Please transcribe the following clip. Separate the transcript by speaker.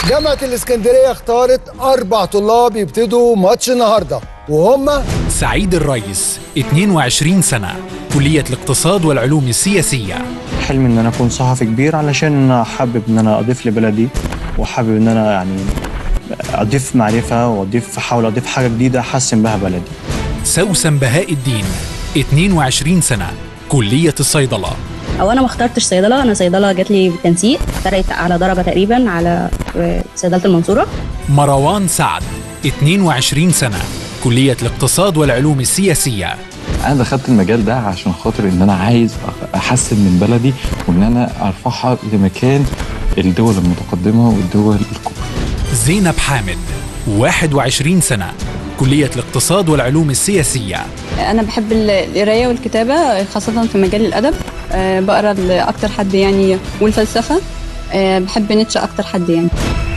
Speaker 1: جامعة الإسكندرية اختارت أربع طلاب يبتدوا ماتش النهاردة وهم
Speaker 2: سعيد الريس 22 سنة كلية الاقتصاد والعلوم السياسية
Speaker 3: حلمي ان انا اكون صحفي كبير علشان انا حابب ان انا اضيف لبلدي وحابب ان انا يعني اضيف معرفه واضيف احاول اضيف حاجه جديده احسن بها بلدي
Speaker 2: سوسن بهاء الدين 22 سنة كلية الصيدلة
Speaker 4: او انا ما اخترتش صيدله انا صيدله جات لي بالتنسيق فرقت على درجه تقريبا على صيدله المنصوره
Speaker 2: مروان سعد 22 سنة كلية الاقتصاد والعلوم السياسية
Speaker 5: انا دخلت المجال ده عشان خاطر ان انا عايز احسن من بلدي وان انا ارفعها لمكان الدول المتقدمه والدول الكبرى
Speaker 2: زينب حامد 21 سنة كلية الاقتصاد والعلوم السياسية
Speaker 6: أنا بحب القراية والكتابة خاصة في مجال الأدب أه بقرا لأكتر حد يعني والفلسفة أه بحب نيتشه أكتر حد يعني